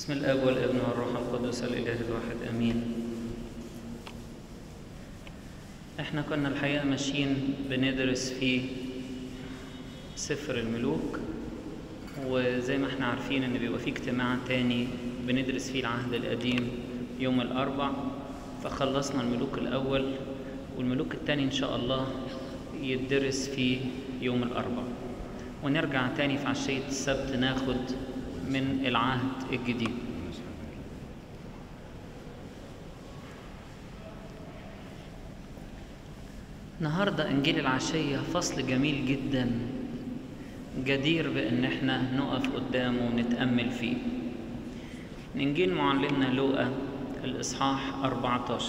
بسم الاب والابن والروح القدس الاله الواحد امين احنا كنا الحقيقه ماشيين بندرس في سفر الملوك وزي ما احنا عارفين ان بيبقى في اجتماع تاني بندرس فيه العهد القديم يوم الاربع فخلصنا الملوك الاول والملوك التاني ان شاء الله يدرس في يوم الاربع ونرجع تاني في عشية السبت ناخد من العهد الجديد النهاردة إنجيل العشية فصل جميل جدا جدير بأن احنا نقف قدامه ونتأمل فيه إنجيل معلمنا لوقا الإصحاح 14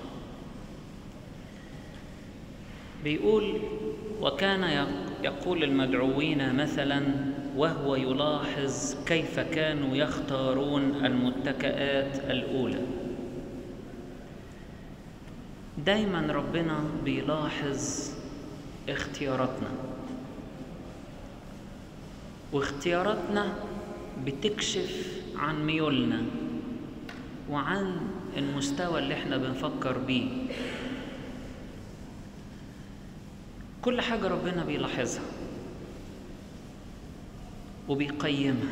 بيقول وكان يقول المدعوين مثلا وهو يلاحظ كيف كانوا يختارون المتكئات الاولى دايما ربنا بيلاحظ اختياراتنا واختياراتنا بتكشف عن ميولنا وعن المستوى اللي احنا بنفكر بيه كل حاجة ربنا بيلاحظها وبيقيمها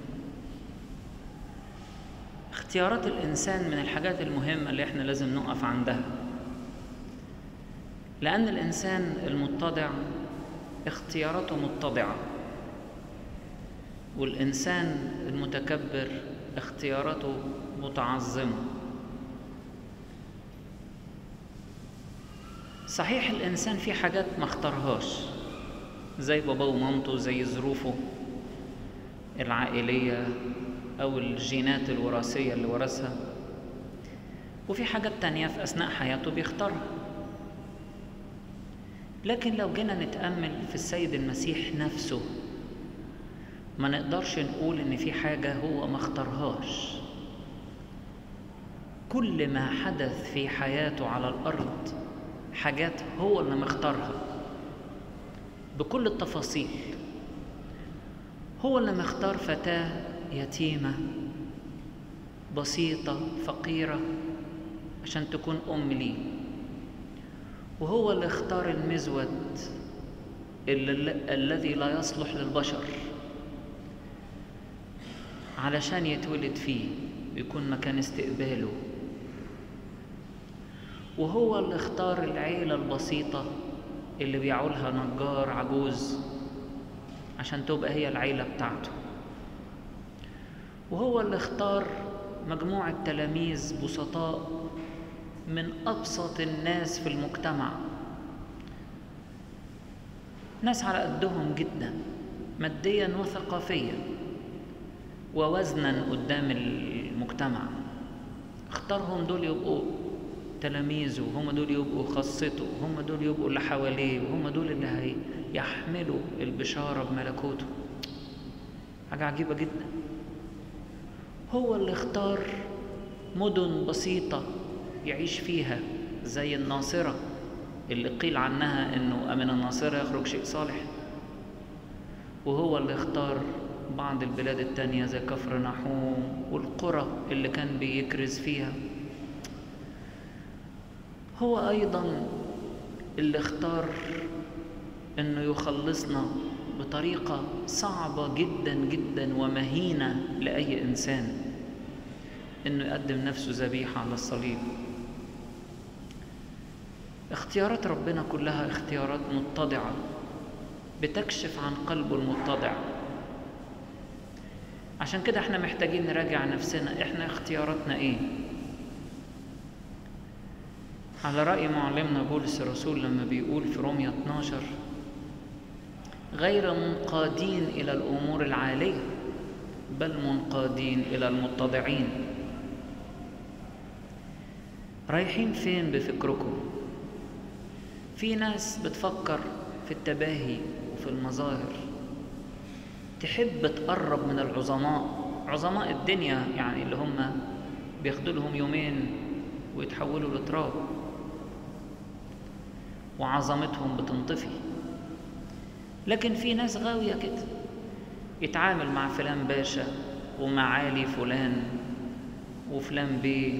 اختيارات الإنسان من الحاجات المهمة اللي احنا لازم نقف عندها لأن الإنسان المتضع اختياراته متضعة والإنسان المتكبر اختياراته متعظمة صحيح الإنسان في حاجات ما اختارهاش زي باباه ومامته زي ظروفه العائلية أو الجينات الوراثية اللي ورثها وفي حاجات تانية في أثناء حياته بيختارها لكن لو جينا نتأمل في السيد المسيح نفسه ما نقدرش نقول إن في حاجة هو ما اختارهاش كل ما حدث في حياته على الأرض حاجات هو اللي مختارها بكل التفاصيل هو اللي مختار فتاة يتيمة بسيطة فقيرة عشان تكون أم لي وهو اللي اختار المزود الذي لا يصلح للبشر علشان يتولد فيه ويكون مكان استقباله وهو اللي اختار العيلة البسيطة اللي بيعولها نجار عجوز عشان تبقى هي العيلة بتاعته وهو اللي اختار مجموعة تلاميذ بسطاء من أبسط الناس في المجتمع ناس على قدهم جدا ماديا وثقافيا ووزنا قدام المجتمع اختارهم دول يبقوا تلاميذه هم دول يبقوا خاصته هم دول يبقوا اللي حواليه وهم دول اللي هيحملوا البشارة بملكوته حاجة عجيبة جدا هو اللي اختار مدن بسيطة يعيش فيها زي الناصرة اللي قيل عنها انه من الناصرة يخرج شيء صالح وهو اللي اختار بعض البلاد التانية زي كفر نحوم والقرى اللي كان بيكرز فيها هو ايضا اللي اختار انه يخلصنا بطريقه صعبه جدا جدا ومهينه لاي انسان انه يقدم نفسه ذبيحه على الصليب اختيارات ربنا كلها اختيارات متضعه بتكشف عن قلبه المتضع عشان كده احنا محتاجين نراجع نفسنا احنا اختياراتنا ايه على رأي معلمنا بولس الرسول لما بيقول في رومية 12 غير منقادين إلى الأمور العالية بل منقادين إلى المتضعين رايحين فين بفكركم في ناس بتفكر في التباهي وفي المظاهر تحب تقرب من العظماء عظماء الدنيا يعني اللي هم بياخدوا لهم يومين ويتحولوا لتراب وعظمتهم بتنطفي لكن في ناس غاوية كده يتعامل مع فلان باشا ومعالي فلان وفلان بيه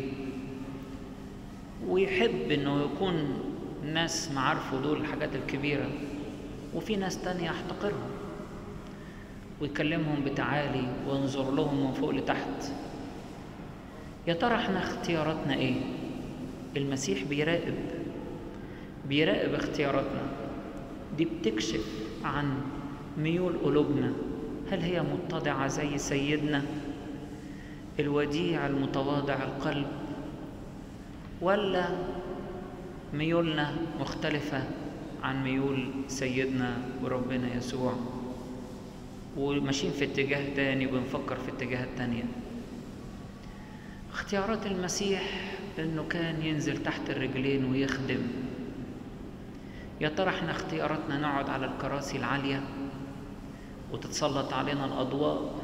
ويحب انه يكون ناس معارفه دول الحاجات الكبيرة وفي ناس تانية يحتقرهم ويكلمهم بتعالي وينظر لهم من فوق لتحت يا ترى احنا اختياراتنا ايه المسيح بيراقب بيراقب اختياراتنا دي بتكشف عن ميول قلوبنا هل هي متضعة زي سيدنا الوديع المتواضع القلب ولا ميولنا مختلفة عن ميول سيدنا وربنا يسوع وماشيين في اتجاه تاني وبنفكر في اتجاهات تانية اختيارات المسيح انه كان ينزل تحت الرجلين ويخدم يا ترى احنا اختياراتنا نقعد على الكراسي العالية وتتسلط علينا الأضواء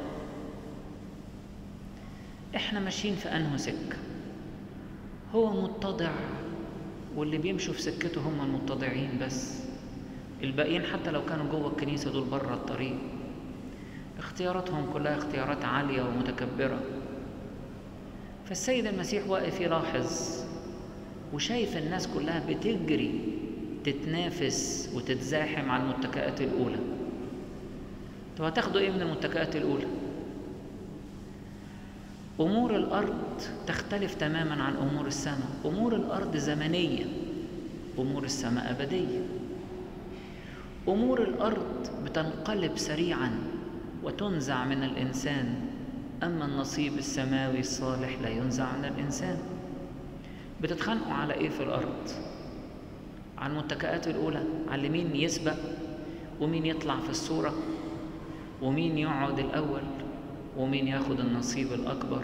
احنا ماشيين في أنه سكة هو متضع واللي بيمشوا في سكته هم المتضعين بس الباقيين حتى لو كانوا جوه الكنيسة دول بره الطريق اختياراتهم كلها اختيارات عالية ومتكبرة فالسيد المسيح واقف يلاحظ وشايف الناس كلها بتجري تتنافس وتتزاحم على المتكئات الأولى طب هتاخدوا إيه من المتكئات الأولى؟ أمور الأرض تختلف تماما عن أمور السماء أمور الأرض زمنية أمور السماء أبدية أمور الأرض بتنقلب سريعا وتنزع من الإنسان أما النصيب السماوي الصالح لا ينزع من الإنسان بتتخانقوا على إيه في الأرض؟ على المتكئات الأولى على مين يسبق ومين يطلع في الصورة ومين يقعد الأول ومين ياخد النصيب الأكبر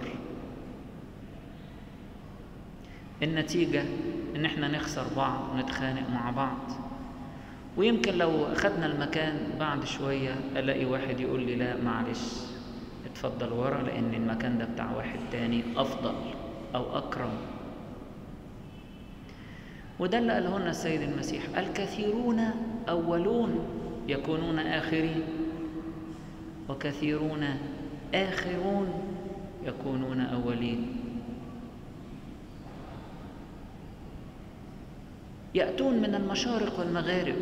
النتيجة إن إحنا نخسر بعض ونتخانق مع بعض ويمكن لو أخدنا المكان بعد شوية ألاقي واحد يقول لي لا معلش اتفضل ورا لأن المكان ده بتاع واحد تاني أفضل أو أكرم وده اللي قاله لنا السيد المسيح الكثيرون أولون يكونون آخرين وكثيرون آخرون يكونون أولين يأتون من المشارق والمغارب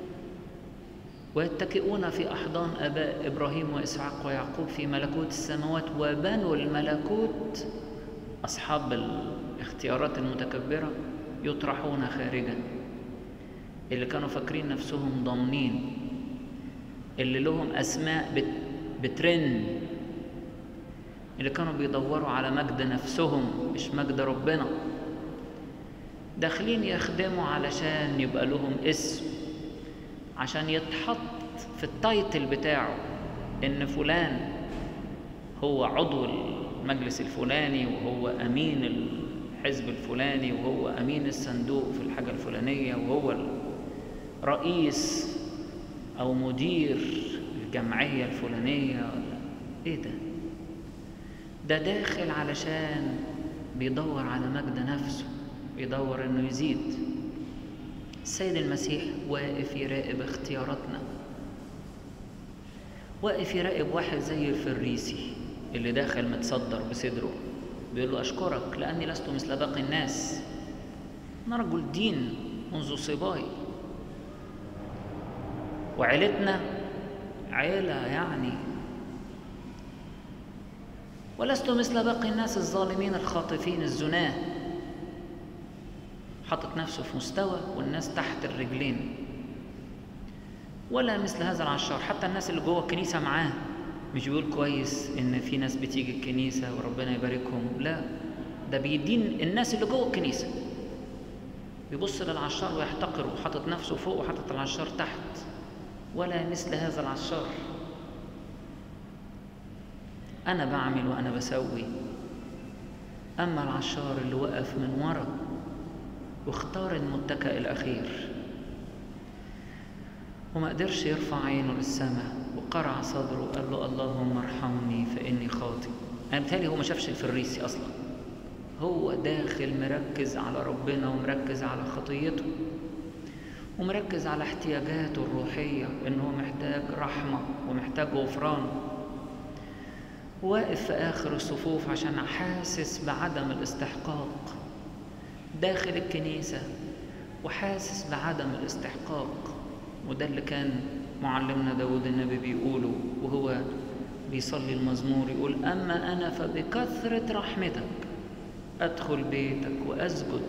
ويتكئون في أحضان آباء إبراهيم وإسحاق ويعقوب في ملكوت السماوات وبنو الملكوت أصحاب الاختيارات المتكبرة يطرحون خارجا اللي كانوا فاكرين نفسهم ضامنين اللي لهم أسماء بت بترن اللي كانوا بيدوروا على مجد نفسهم مش مجد ربنا داخلين يخدموا علشان يبقى لهم اسم عشان يتحط في التايتل بتاعه ان فلان هو عضو المجلس الفلاني وهو امين الحزب الفلاني وهو امين الصندوق في الحاجه الفلانيه وهو رئيس او مدير الجمعيه الفلانيه ولا ايه ده ده داخل علشان بيدور على مجد نفسه بيدور انه يزيد السيد المسيح واقف يراقب اختياراتنا واقف يراقب واحد زي الفريسي اللي داخل متصدر بصدره بيقول له أشكرك لأني لست مثل باقي الناس أنا رجل دين منذ صباي وعيلتنا عيلة يعني ولست مثل باقي الناس الظالمين الخاطفين الزناه حاطط نفسه في مستوى والناس تحت الرجلين ولا مثل هذا العشار حتى الناس اللي جوه الكنيسة معاه مش بيقول كويس ان في ناس بتيجي الكنيسة وربنا يباركهم لا ده بيدين الناس اللي جوه الكنيسة بيبص للعشار ويحتقر وحاطط نفسه فوق وحاطط العشار تحت ولا مثل هذا العشار أنا بعمل وأنا بسوي أما العشار اللي وقف من ورا واختار المتكئ الأخير وما قدرش يرفع عينه للسماء وقرع صدره وقال له اللهم ارحمني فإني خاطئ أنا بتهيألي هو ما شافش الفريسي أصلا هو داخل مركز على ربنا ومركز على خطيته ومركز على احتياجاته الروحية إن هو محتاج رحمة ومحتاج غفران واقف في آخر الصفوف عشان حاسس بعدم الاستحقاق داخل الكنيسة وحاسس بعدم الاستحقاق وده اللي كان معلمنا داود النبي بيقوله وهو بيصلي المزمور يقول أما أنا فبكثرة رحمتك أدخل بيتك وأسجد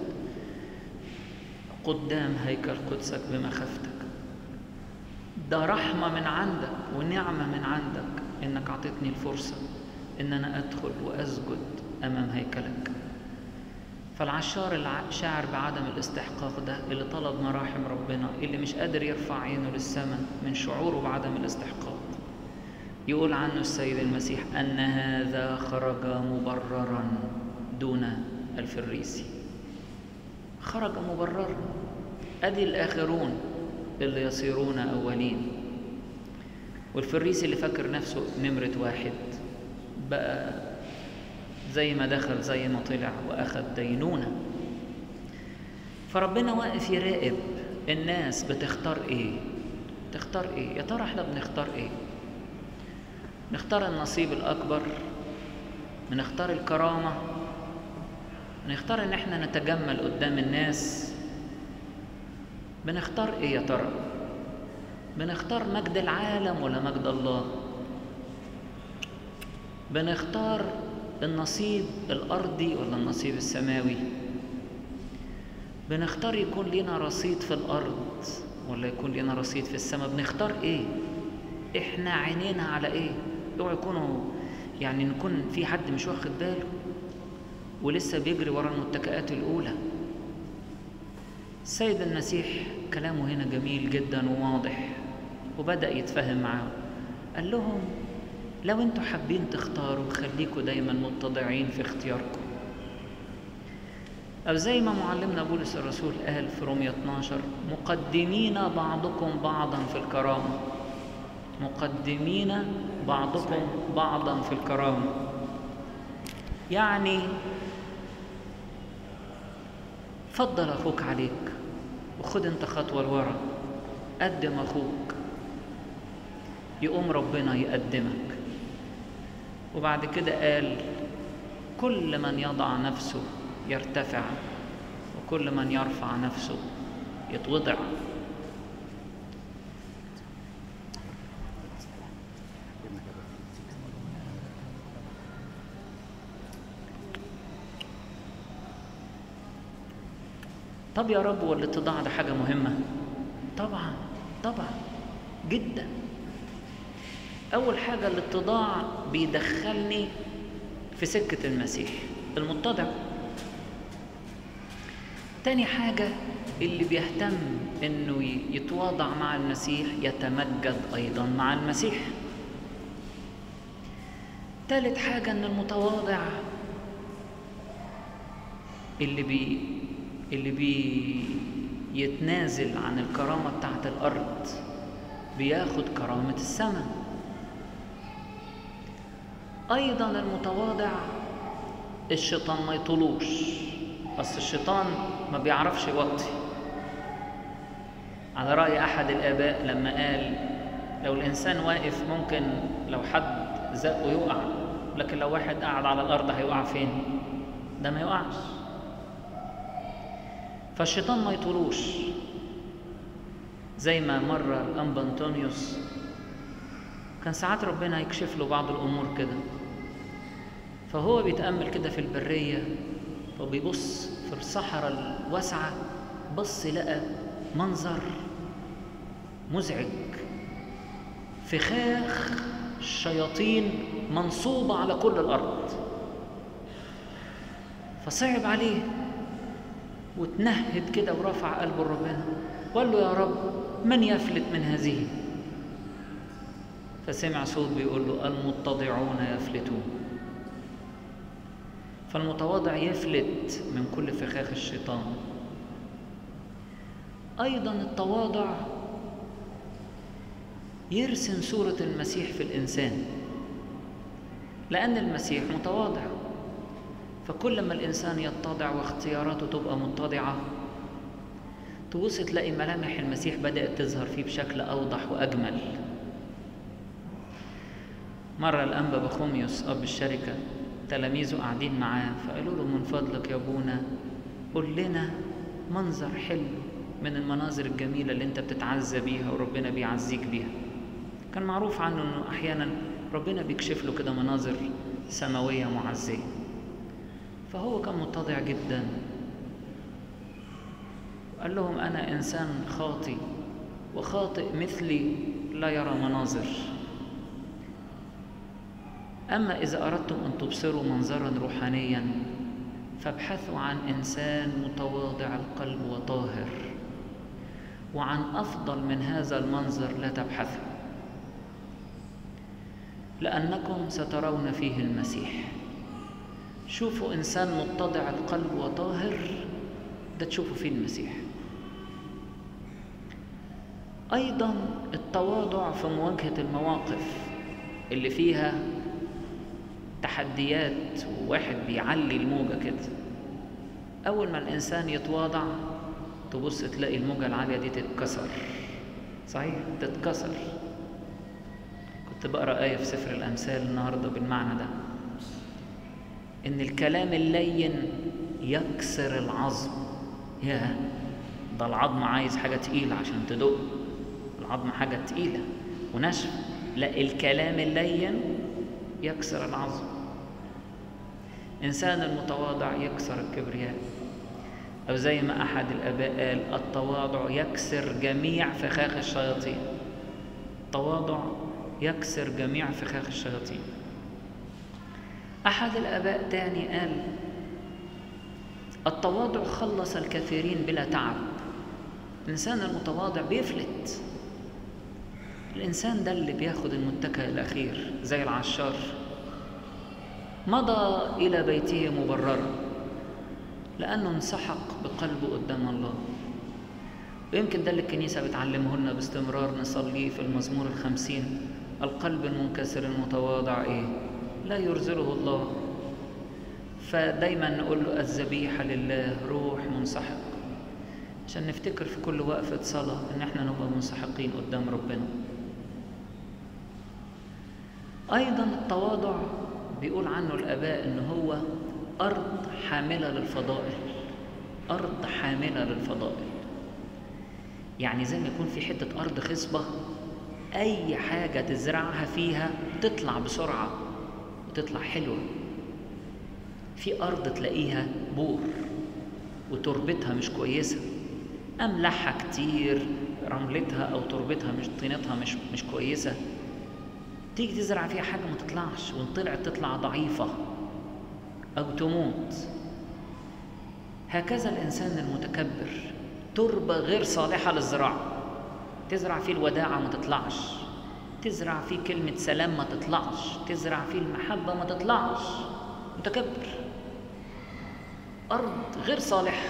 قدام هيكل قدسك بمخافتك ده رحمة من عندك ونعمة من عندك إنك أعطيتني الفرصة إن أنا أدخل وأسجد أمام هيكلك فالعشار الشاعر بعدم الاستحقاق ده اللي طلب مراحم ربنا اللي مش قادر يرفع عينه للسماء من شعوره بعدم الاستحقاق يقول عنه السيد المسيح أن هذا خرج مبررا دون الفريسي خرج مبررا أدي الآخرون اللي يصيرون أولين والفريسي اللي فاكر نفسه نمرة واحد بقى زي ما دخل زي ما طلع وأخذ دينونة فربنا واقف يراقب الناس بتختار ايه تختار ايه يا ترى احنا بنختار ايه نختار النصيب الأكبر بنختار الكرامة بنختار ان احنا نتجمل قدام الناس بنختار ايه يا ترى بنختار مجد العالم ولا مجد الله بنختار النصيب الارضي ولا النصيب السماوي بنختار يكون لنا رصيد في الارض ولا يكون لنا رصيد في السماء بنختار ايه احنا عينينا على ايه اوعوا يكونوا يعني نكون في حد مش واخد باله ولسه بيجري ورا المتكئات الاولى السيد المسيح كلامه هنا جميل جدا وواضح وبدأ يتفهم معاهم قال لهم لو انتوا حابين تختاروا خليكوا دايما متضعين في اختياركم أو زي ما معلمنا بولس الرسول قال في رومية 12 مقدمين بعضكم بعضا في الكرامة مقدمين بعضكم بعضا في الكرامة يعني فضل أخوك عليك وخد انت خطوة لورا قدم أخوك يقوم ربنا يقدمك وبعد كده قال كل من يضع نفسه يرتفع وكل من يرفع نفسه يتوضع طب يا رب والاتضاع ده حاجة مهمة طبعا طبعا جدا أول حاجة الاتضاع بيدخلني في سكة المسيح المتضع تاني حاجة اللي بيهتم إنه يتواضع مع المسيح يتمجد أيضا مع المسيح تالت حاجة إن المتواضع اللي بي اللي بيتنازل عن الكرامة بتاعت الأرض بياخد كرامة السماء أيضا المتواضع الشيطان ما يطولوش أصل الشيطان ما بيعرفش يوطي على رأي أحد الآباء لما قال لو الإنسان واقف ممكن لو حد زقه يقع لكن لو واحد قاعد على الأرض هيقع فين؟ ده ما يقعش فالشيطان ما يطولوش زي ما مرة الأنبا أنطونيوس كان ساعات ربنا يكشف له بعض الأمور كده فهو بيتأمل كده في البرية وبيبص في الصحراء الواسعة بص لقى منظر مزعج فخاخ الشياطين منصوبة على كل الأرض فصعب عليه وتنهد كده ورفع قلبه لربنا وقال له يا رب من يفلت من هذه فسمع صوت بيقول له المتضعون يفلتون فالمتواضع يفلت من كل فخاخ الشيطان ايضا التواضع يرسم صوره المسيح في الانسان لان المسيح متواضع فكل ما الانسان يتضع واختياراته تبقى متضعه تبص تلاقي ملامح المسيح بدات تظهر فيه بشكل اوضح واجمل مرة الأنبا بخوميوس أب الشركة تلاميذه قاعدين معاه فقالوا له من فضلك يا أبونا قول لنا منظر حلو من المناظر الجميلة اللي أنت بتتعزى بيها وربنا بيعزيك بيها كان معروف عنه أنه أحيانا ربنا بيكشف له كده مناظر سماوية معزية فهو كان متضع جدا قال لهم أنا إنسان خاطي وخاطئ مثلي لا يرى مناظر أما إذا أردتم أن تبصروا منظرا روحانيا فابحثوا عن إنسان متواضع القلب وطاهر وعن أفضل من هذا المنظر لا تبحثوا لأنكم سترون فيه المسيح شوفوا إنسان متضع القلب وطاهر ده تشوفوا فيه المسيح أيضا التواضع في مواجهة المواقف اللي فيها تحديات وواحد بيعلي الموجة كده أول ما الإنسان يتواضع تبص تلاقي الموجة العالية دي تتكسر صحيح تتكسر كنت بقرأ آية في سفر الأمثال النهاردة بالمعنى ده إن الكلام اللين يكسر العظم ياه ده العظم عايز حاجة تقيلة عشان تدق العظم حاجة تقيلة وناشفة لا الكلام اللين يكسر العظم إنسان المتواضع يكسر الكبرياء أو زي ما أحد الآباء قال التواضع يكسر جميع فخاخ الشياطين التواضع يكسر جميع فخاخ الشياطين أحد الآباء تاني قال التواضع خلص الكثيرين بلا تعب الإنسان المتواضع بيفلت الإنسان ده اللي بياخد المتكئ الأخير زي العشار مضى إلى بيته مبررا لأنه انسحق بقلبه قدام الله ويمكن ده اللي الكنيسة بتعلمه لنا باستمرار نصليه في المزمور الخمسين القلب المنكسر المتواضع إيه لا يرزله الله فدايما نقول له الذبيحة لله روح منسحق عشان نفتكر في كل وقفة صلاة إن احنا نبقى منسحقين قدام ربنا أيضا التواضع بيقول عنه الآباء إن هو أرض حاملة للفضائل أرض حاملة للفضائل يعني زي ما يكون في حتة أرض خصبة أي حاجة تزرعها فيها تطلع بسرعة وتطلع حلوة في أرض تلاقيها بور وتربتها مش كويسة أملاحها كتير رملتها أو تربتها مش طينتها مش مش كويسة تيجي تزرع فيها حاجة ما تطلعش وإن طلعت تطلع ضعيفة أو تموت هكذا الإنسان المتكبر تربة غير صالحة للزراعة تزرع فيه الوداعة ما تطلعش تزرع فيه كلمة سلام ما تطلعش تزرع فيه المحبة ما تطلعش متكبر أرض غير صالحة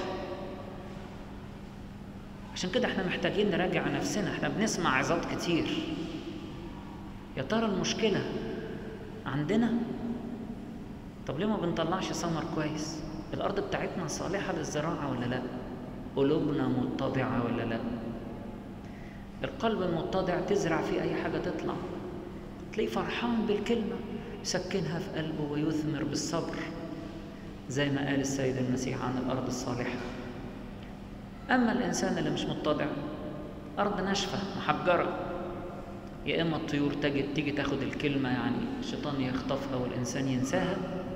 عشان كده احنا محتاجين نراجع نفسنا احنا بنسمع عظات كتير يا ترى المشكلة عندنا طب ليه ما بنطلعش ثمر كويس الأرض بتاعتنا صالحة للزراعة ولا لا قلوبنا متضعة ولا لا القلب المتضع تزرع فيه أي حاجة تطلع تلاقيه فرحان بالكلمة يسكنها في قلبه ويثمر بالصبر زي ما قال السيد المسيح عن الأرض الصالحة أما الإنسان اللي مش متضع أرض ناشفة محجرة يا إما الطيور تجي تيجي تاخد الكلمة يعني الشيطان يخطفها والإنسان ينساها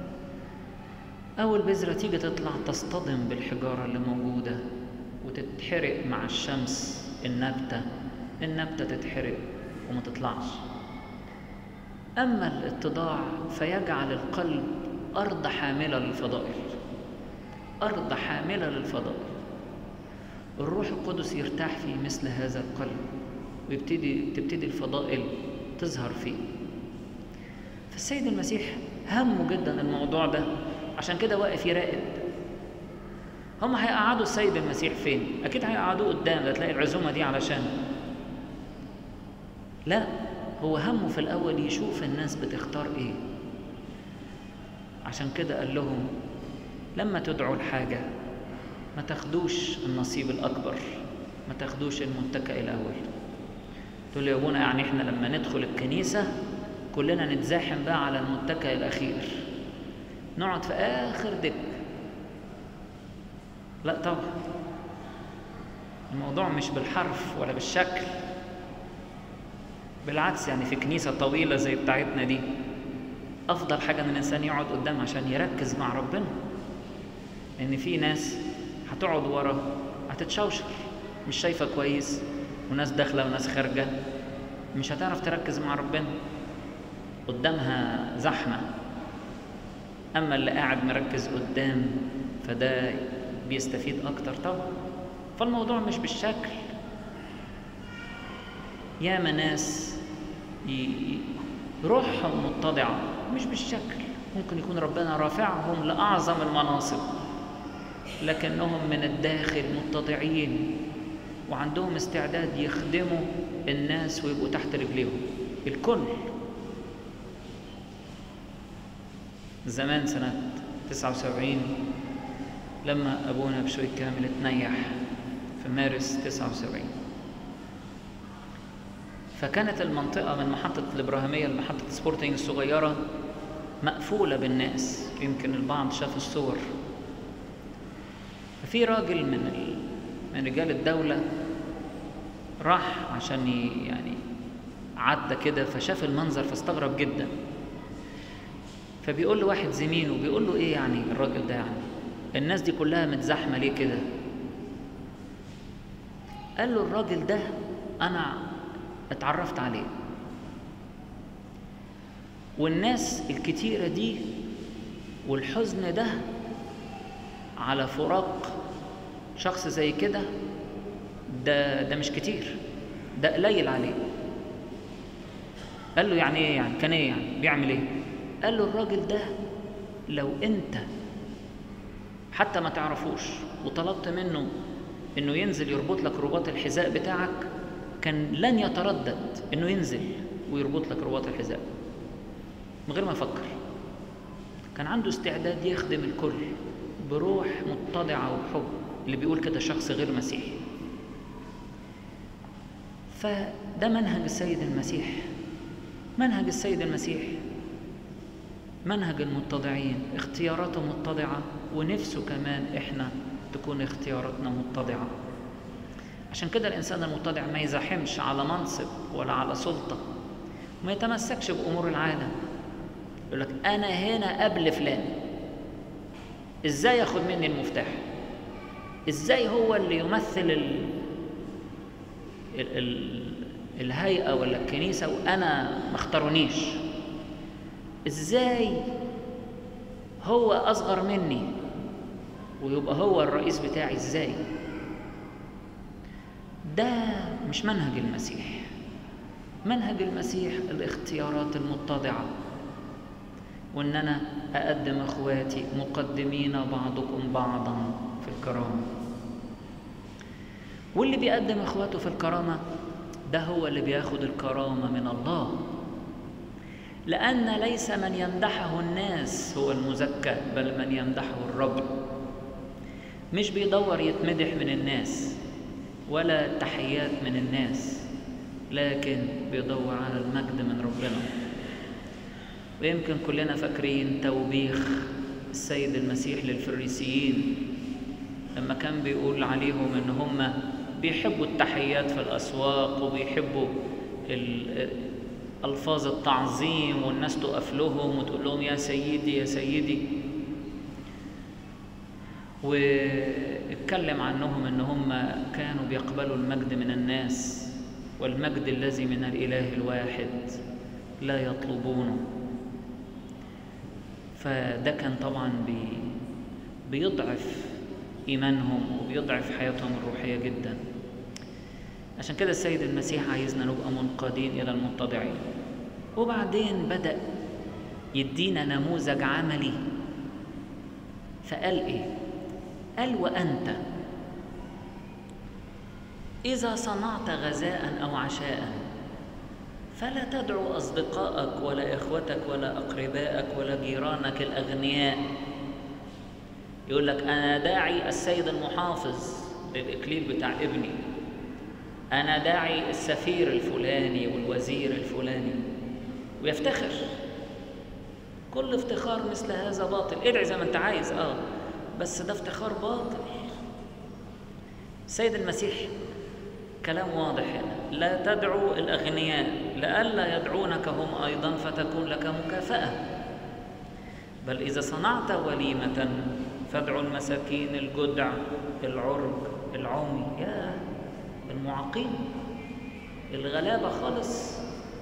أو البذرة تيجي تطلع تصطدم بالحجارة اللي موجودة وتتحرق مع الشمس النبتة النبتة تتحرق وما تطلعش أما الاتضاع فيجعل القلب أرض حاملة للفضائل أرض حاملة للفضائل الروح القدس يرتاح في مثل هذا القلب ويبتدي تبتدي الفضائل تظهر فيه فالسيد المسيح همه جدا الموضوع ده عشان كده واقف يراقب هم هيقعدوا السيد المسيح فين اكيد هيقعدوه قدام تلاقي العزومه دي علشان لا هو همه في الاول يشوف الناس بتختار ايه عشان كده قال لهم لما تدعوا الحاجه ما تاخدوش النصيب الاكبر ما تاخدوش المتكئ الاول تقول يا ابونا يعني احنا لما ندخل الكنيسه كلنا نتزاحم بقى على المتكئ الأخير نقعد في آخر دك لا طبعا الموضوع مش بالحرف ولا بالشكل بالعكس يعني في كنيسة طويلة زي بتاعتنا دي أفضل حاجة إن الإنسان يقعد قدام عشان يركز مع ربنا لأن في ناس هتقعد ورا هتتشوشر مش شايفة كويس وناس داخلة وناس خارجة مش هتعرف تركز مع ربنا قدامها زحمة أما اللي قاعد مركز قدام فده بيستفيد أكتر طبعا فالموضوع مش بالشكل ياما ناس روحهم متضعة مش بالشكل ممكن يكون ربنا رافعهم لأعظم المناصب لكنهم من الداخل متضعين وعندهم استعداد يخدموا الناس ويبقوا تحت رجليهم الكل زمان سنة 79 لما أبونا بشوي كامل اتنيح في مارس 79 فكانت المنطقة من محطة الإبراهيمية لمحطة سبورتنج الصغيرة مقفولة بالناس يمكن البعض شاف الصور ففي راجل من ال... من رجال الدولة راح عشان يعني عدى كده فشاف المنظر فاستغرب جدا فبيقول له واحد زميله بيقول له ايه يعني الراجل ده يعني الناس دي كلها متزحمه ليه كده قال له الراجل ده انا اتعرفت عليه والناس الكتيره دي والحزن ده على فراق شخص زي كده ده ده مش كتير ده قليل عليه قال له يعني ايه يعني كان ايه يعني بيعمل ايه قال له الراجل ده لو انت حتى ما تعرفوش وطلبت منه انه ينزل يربط لك رباط الحذاء بتاعك كان لن يتردد انه ينزل ويربط لك رباط الحذاء من غير ما يفكر كان عنده استعداد يخدم الكل بروح متضعة وبحب اللي بيقول كده شخص غير مسيحي فده منهج السيد المسيح منهج السيد المسيح منهج المتضعين اختياراته متضعة ونفسه كمان احنا تكون اختياراتنا متضعة عشان كده الإنسان المتضع ما يزاحمش على منصب ولا على سلطة وما يتمسكش بأمور العالم يقول لك أنا هنا قبل فلان إزاي ياخد مني المفتاح إزاي هو اللي يمثل ال... ال... ال... الهيئة ولا الكنيسة وأنا ما اختارونيش ازاي هو اصغر مني ويبقى هو الرئيس بتاعي ازاي ده مش منهج المسيح منهج المسيح الاختيارات المتضعه وان انا اقدم اخواتي مقدمين بعضكم بعضا في الكرامه واللي بيقدم اخواته في الكرامه ده هو اللي بياخد الكرامه من الله لأن ليس من يمدحه الناس هو المزكى بل من يمدحه الرب مش بيدور يتمدح من الناس ولا تحيات من الناس لكن بيدور على المجد من ربنا ويمكن كلنا فاكرين توبيخ السيد المسيح للفريسيين لما كان بيقول عليهم ان هم بيحبوا التحيات في الاسواق وبيحبوا ألفاظ التعظيم والناس تقف لهم وتقول لهم يا سيدي يا سيدي واتكلم عنهم ان هم كانوا بيقبلوا المجد من الناس والمجد الذي من الاله الواحد لا يطلبونه فده كان طبعا بي بيضعف ايمانهم وبيضعف حياتهم الروحيه جدا عشان كده السيد المسيح عايزنا نبقى منقادين الى المتضعين وبعدين بدا يدينا نموذج عملي فقال ايه قال وانت اذا صنعت غذاء او عشاء فلا تدعو اصدقائك ولا اخوتك ولا اقربائك ولا جيرانك الاغنياء يقول لك انا داعي السيد المحافظ للاكليل بتاع ابني انا داعي السفير الفلاني والوزير الفلاني ويفتخر كل افتخار مثل هذا باطل ادعي زي ما انت عايز اه بس ده افتخار باطل السيد المسيح كلام واضح هنا لا تدعو الأغنياء لئلا يدعونك هم أيضا فتكون لك مكافأة بل إذا صنعت وليمة فادعوا المساكين الجدع العرج العمي يا المعاقين الغلابة خالص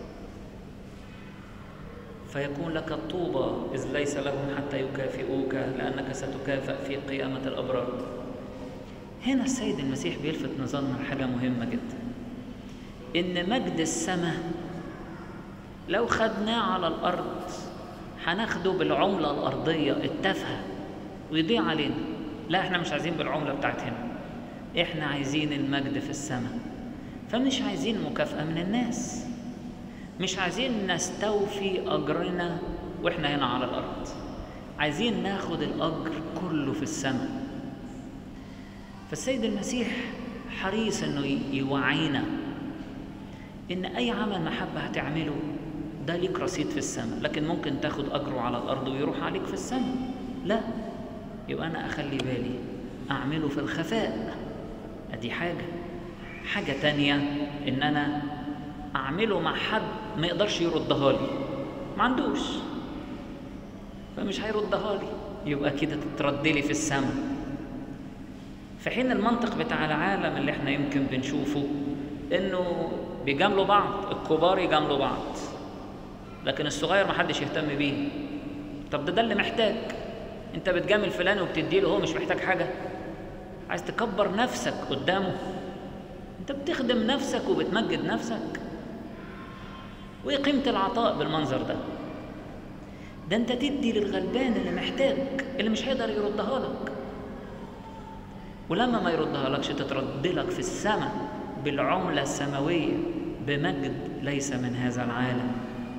فيكون لك الطوبى إذ ليس لهم حتى يكافئوك لأنك ستكافأ في قيامة الأبرار هنا السيد المسيح بيلفت نظرنا لحاجة مهمة جدا إن مجد السماء لو خدناه على الأرض هناخده بالعملة الأرضية التافهة ويضيع علينا لا احنا مش عايزين بالعملة بتاعت هنا احنا عايزين المجد في السماء فمش عايزين مكافأة من الناس مش عايزين نستوفي أجرنا واحنا هنا على الأرض عايزين ناخد الأجر كله في السماء فالسيد المسيح حريص انه يوعينا ان اي عمل محبه هتعمله ده ليك رصيد في السماء لكن ممكن تاخد اجره على الارض ويروح عليك في السماء لا يبقى انا اخلي بالي اعمله في الخفاء ادي حاجه حاجه تانية ان انا اعمله مع حد ما يقدرش يردها لي ما عندوش فمش هيردها لي يبقى كده تترد لي في السماء في حين المنطق بتاع العالم اللي احنا يمكن بنشوفه انه بيجاملوا بعض الكبار يجاملوا بعض لكن الصغير محدش يهتم بيه طب ده ده اللي محتاج انت بتجامل فلان وبتديله هو مش محتاج حاجه عايز تكبر نفسك قدامه انت بتخدم نفسك وبتمجد نفسك وايه قيمه العطاء بالمنظر ده ده انت تدي للغلبان اللي محتاج اللي مش هيقدر يردها لك ولما ما يردها لكش تترد لك في السماء بالعملة السماوية بمجد ليس من هذا العالم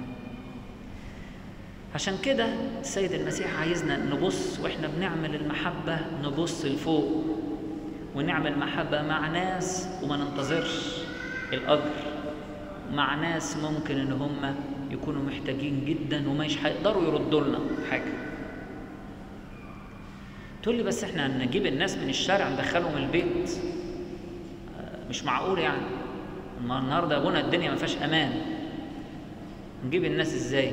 عشان كده السيد المسيح عايزنا نبص واحنا بنعمل المحبة نبص لفوق ونعمل محبة مع ناس وما ننتظرش الأجر مع ناس ممكن إن هم يكونوا محتاجين جدا ومش هيقدروا يردوا لنا حاجة تقول لي بس احنا نجيب الناس من الشارع ندخلهم البيت مش معقول يعني ما النهارده ابونا الدنيا ما فيهاش امان نجيب الناس ازاي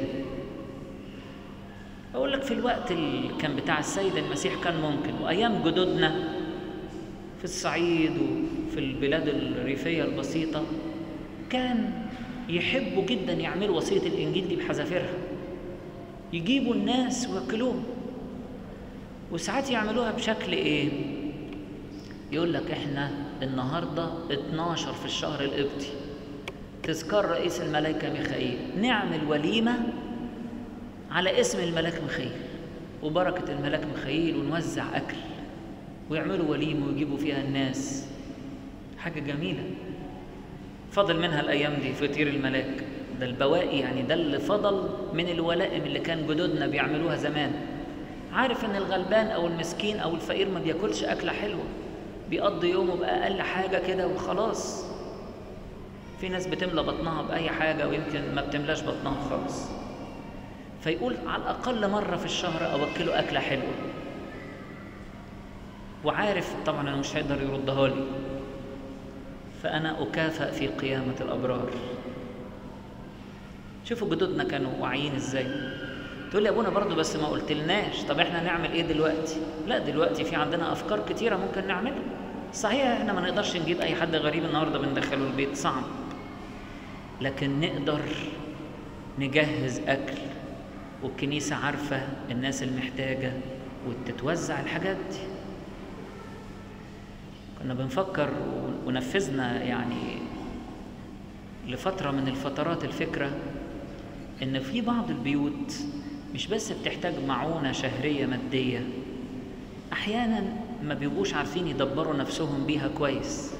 اقول لك في الوقت اللي كان بتاع السيد المسيح كان ممكن وايام جدودنا في الصعيد وفي البلاد الريفيه البسيطه كان يحبوا جدا يعملوا وصيه الانجيل دي بحذافيرها يجيبوا الناس وياكلوهم وساعات يعملوها بشكل ايه يقول لك احنا النهارده 12 في الشهر القبطي تذكار رئيس الملائكه ميخائيل نعمل وليمه على اسم الملاك ميخائيل وبركه الملاك ميخائيل ونوزع اكل ويعملوا وليمه ويجيبوا فيها الناس حاجه جميله فضل منها الايام دي فطير الملاك ده البواقي يعني ده اللي فضل من الولائم اللي كان جدودنا بيعملوها زمان عارف ان الغلبان او المسكين او الفقير ما بياكلش اكله حلوه بيقضي يومه باقل حاجه كده وخلاص في ناس بتملى بطنها باي حاجه ويمكن ما بتملاش بطنها خالص فيقول على الاقل مره في الشهر اوكله اكله حلوه وعارف طبعا انا مش هيقدر يردها لي فانا اكافئ في قيامه الابرار شوفوا جدودنا كانوا واعيين ازاي تقول لي يا ابونا برضه بس ما قلتلناش طب احنا نعمل ايه دلوقتي لا دلوقتي في عندنا افكار كتيره ممكن نعملها صحيح احنا ما نقدرش نجيب اي حد غريب النهارده بندخله البيت صعب لكن نقدر نجهز اكل والكنيسه عارفه الناس المحتاجه وتتوزع الحاجات دي كنا بنفكر ونفذنا يعني لفتره من الفترات الفكره ان في بعض البيوت مش بس بتحتاج معونة شهرية مادية أحيانا ما بيبقوش عارفين يدبروا نفسهم بيها كويس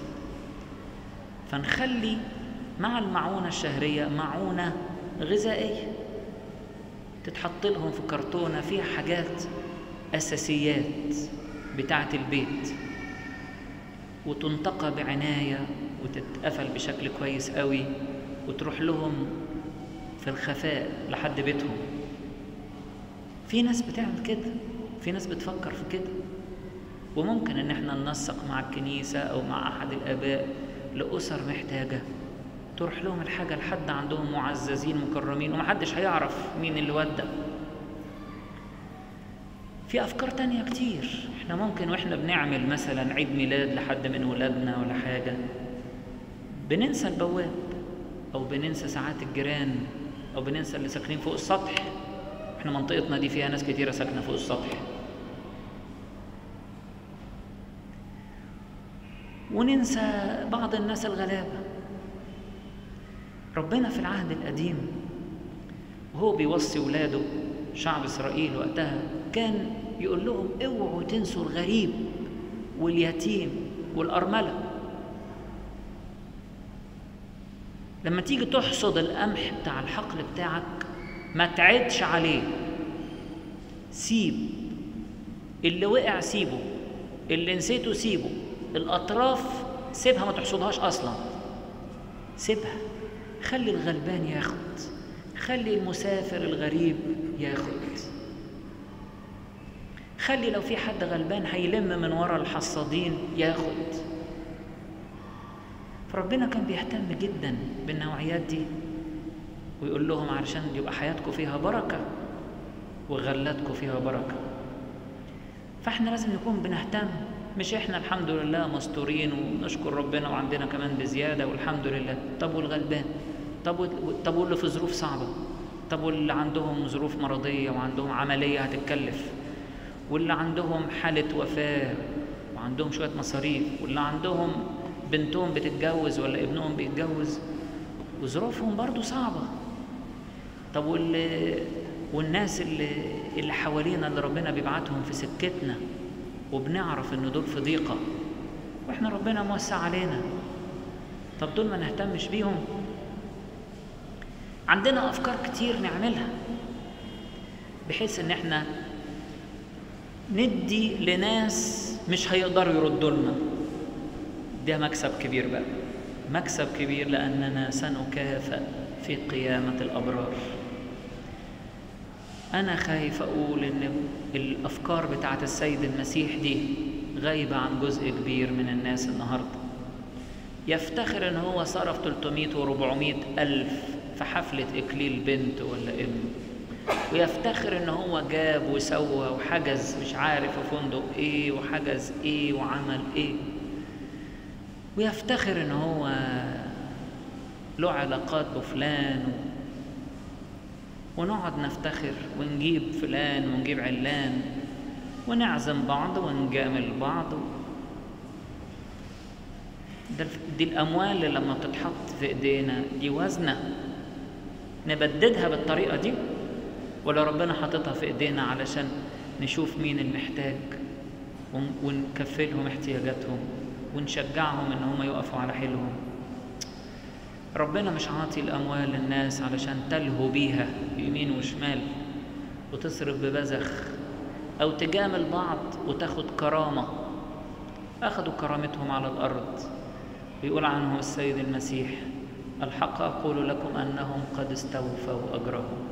فنخلي مع المعونة الشهرية معونة غذائية تتحط لهم في كرتونة فيها حاجات أساسيات بتاعة البيت وتنتقى بعناية وتتقفل بشكل كويس قوي وتروح لهم في الخفاء لحد بيتهم في ناس بتعمل كده في ناس بتفكر في كده وممكن ان احنا ننسق مع الكنيسة او مع احد الاباء لاسر محتاجة تروح لهم الحاجة لحد عندهم معززين مكرمين ومحدش هيعرف مين اللي ودى في افكار تانية كتير احنا ممكن واحنا بنعمل مثلا عيد ميلاد لحد من ولادنا ولا حاجة بننسى البواب او بننسى ساعات الجيران او بننسى اللي ساكنين فوق السطح احنا منطقتنا دي فيها ناس كتيرة ساكنة فوق السطح وننسى بعض الناس الغلابة ربنا في العهد القديم وهو بيوصي ولاده شعب إسرائيل وقتها كان يقول لهم اوعوا تنسوا الغريب واليتيم والأرملة لما تيجي تحصد القمح بتاع الحقل بتاعك ما تعدش عليه سيب اللي وقع سيبه اللي نسيته سيبه الأطراف سيبها ما تحصدهاش أصلا سيبها خلي الغلبان ياخد خلي المسافر الغريب ياخد خلي لو في حد غلبان هيلم من ورا الحصادين ياخد فربنا كان بيهتم جدا بالنوعيات دي ويقول لهم علشان يبقى حياتكم فيها بركة وغلاتكم فيها بركة فاحنا لازم نكون بنهتم مش احنا الحمد لله مستورين ونشكر ربنا وعندنا كمان بزيادة والحمد لله طب والغلبان طب طب واللي في ظروف صعبة طب واللي عندهم ظروف مرضية وعندهم عملية هتتكلف واللي عندهم حالة وفاة وعندهم شوية مصاريف واللي عندهم بنتهم بتتجوز ولا ابنهم بيتجوز وظروفهم برضو صعبة طب واللي والناس اللي اللي حوالينا اللي ربنا بيبعتهم في سكتنا وبنعرف ان دول في ضيقة واحنا ربنا موسع علينا طب دول ما نهتمش بيهم عندنا افكار كتير نعملها بحيث ان احنا ندي لناس مش هيقدروا يردوا لنا ده مكسب كبير بقى مكسب كبير لاننا سنكافئ في قيامه الابرار انا خايف اقول ان الافكار بتاعه السيد المسيح دي غايبه عن جزء كبير من الناس النهارده يفتخر ان هو صرف 300 و400 الف في حفله اكليل بنت ولا ابن ويفتخر ان هو جاب وسوى وحجز مش عارف في فندق ايه وحجز ايه وعمل ايه ويفتخر ان هو له علاقات بفلان ونقعد نفتخر ونجيب فلان ونجيب علان ونعزم بعض ونجامل بعض دي الأموال اللي لما بتتحط في إيدينا دي وزنة نبددها بالطريقة دي ولا ربنا حاططها في إيدينا علشان نشوف مين المحتاج ونكفلهم احتياجاتهم ونشجعهم إن هم يقفوا على حيلهم ربنا مش عاطي الأموال للناس علشان تلهو بيها يمين وشمال وتصرف ببذخ أو تجامل بعض وتاخد كرامة أخذوا كرامتهم على الأرض بيقول عنهم السيد المسيح الحق أقول لكم أنهم قد استوفوا أجرهم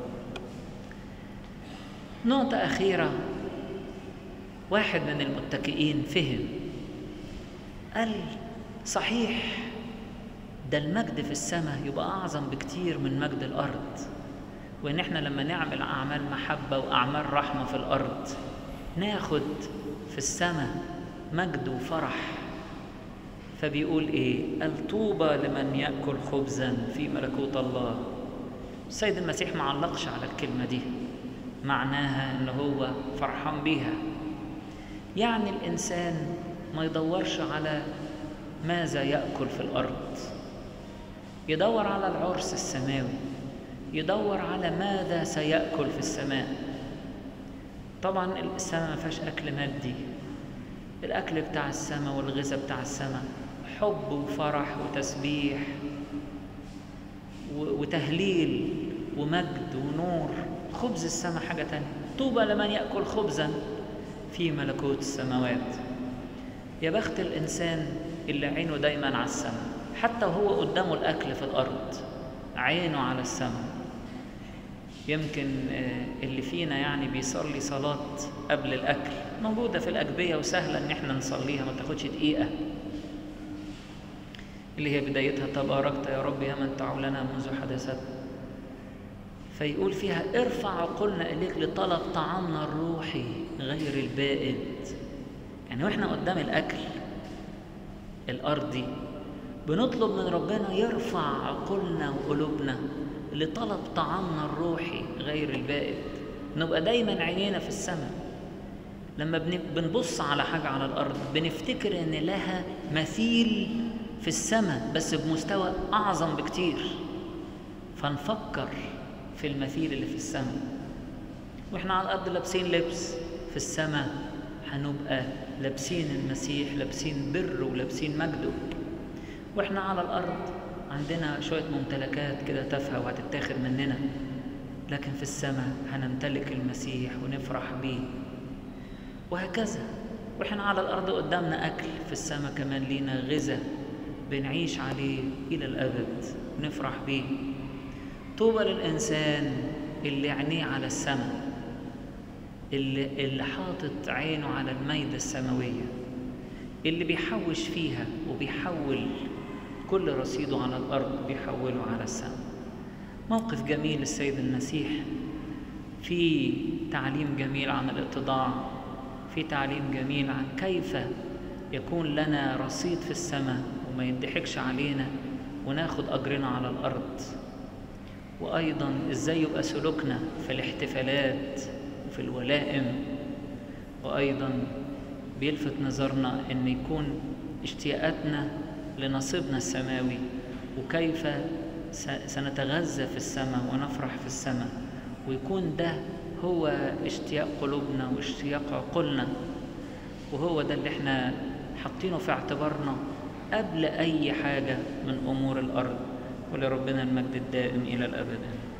نقطة أخيرة واحد من المتكئين فهم قال صحيح ده المجد في السماء يبقى أعظم بكتير من مجد الأرض وإن إحنا لما نعمل أعمال محبة وأعمال رحمة في الأرض ناخد في السماء مجد وفرح فبيقول إيه الطوبى لمن يأكل خبزا في ملكوت الله السيد المسيح ما علقش على الكلمة دي معناها إن هو فرحان بيها يعني الإنسان ما يدورش على ماذا يأكل في الأرض يدور على العرس السماوي يدور على ماذا سيأكل في السماء طبعا السماء ما فيهاش أكل مادي الأكل بتاع السماء والغذاء بتاع السماء حب وفرح وتسبيح وتهليل ومجد ونور خبز السماء حاجة تانية طوبى لمن يأكل خبزا في ملكوت السماوات يا بخت الإنسان اللي عينه دايما على السماء حتى وهو قدامه الأكل في الأرض عينه على السماء يمكن آه، اللي فينا يعني بيصلي صلاة قبل الأكل موجودة في الأجبية وسهلة إن إحنا نصليها ما تاخدش دقيقة اللي هي بدايتها تباركت يا رب يا من تعولنا منذ حدثت فيقول فيها ارفع عقولنا إليك لطلب طعامنا الروحي غير البائد يعني واحنا قدام الأكل الأرضي بنطلب من ربنا يرفع عقولنا وقلوبنا لطلب طعامنا الروحي غير البائد نبقى دايما عينينا في السماء لما بن- بنبص على حاجة على الأرض بنفتكر إن لها مثيل في السماء بس بمستوى أعظم بكتير فنفكر في المثيل اللي في السماء واحنا على الأرض لابسين لبس في السماء هنبقى لابسين المسيح لابسين بر ولابسين مجده واحنا على الأرض عندنا شوية ممتلكات كده تافهة وهتتاخد مننا لكن في السماء هنمتلك المسيح ونفرح بيه وهكذا واحنا على الأرض قدامنا أكل في السماء كمان لينا غذاء بنعيش عليه إلى الأبد نفرح بيه طوبى للإنسان اللي عينيه على السماء اللي, اللي حاطط عينه على الميدة السماوية اللي بيحوش فيها وبيحول كل رصيده على الأرض بيحوله على السماء موقف جميل السيد المسيح في تعليم جميل عن الاتضاع في تعليم جميل عن كيف يكون لنا رصيد في السماء وما يضحكش علينا وناخد أجرنا على الأرض وأيضا إزاي يبقى سلوكنا في الاحتفالات وفي الولائم وأيضا بيلفت نظرنا أن يكون اشتياقاتنا لنصيبنا السماوي وكيف س- سنتغذى في السماء ونفرح في السماء ويكون ده هو اشتياق قلوبنا واشتياق عقولنا وهو ده اللي احنا حاطينه في اعتبارنا قبل أي حاجة من أمور الأرض ولربنا المجد الدائم إلى الأبد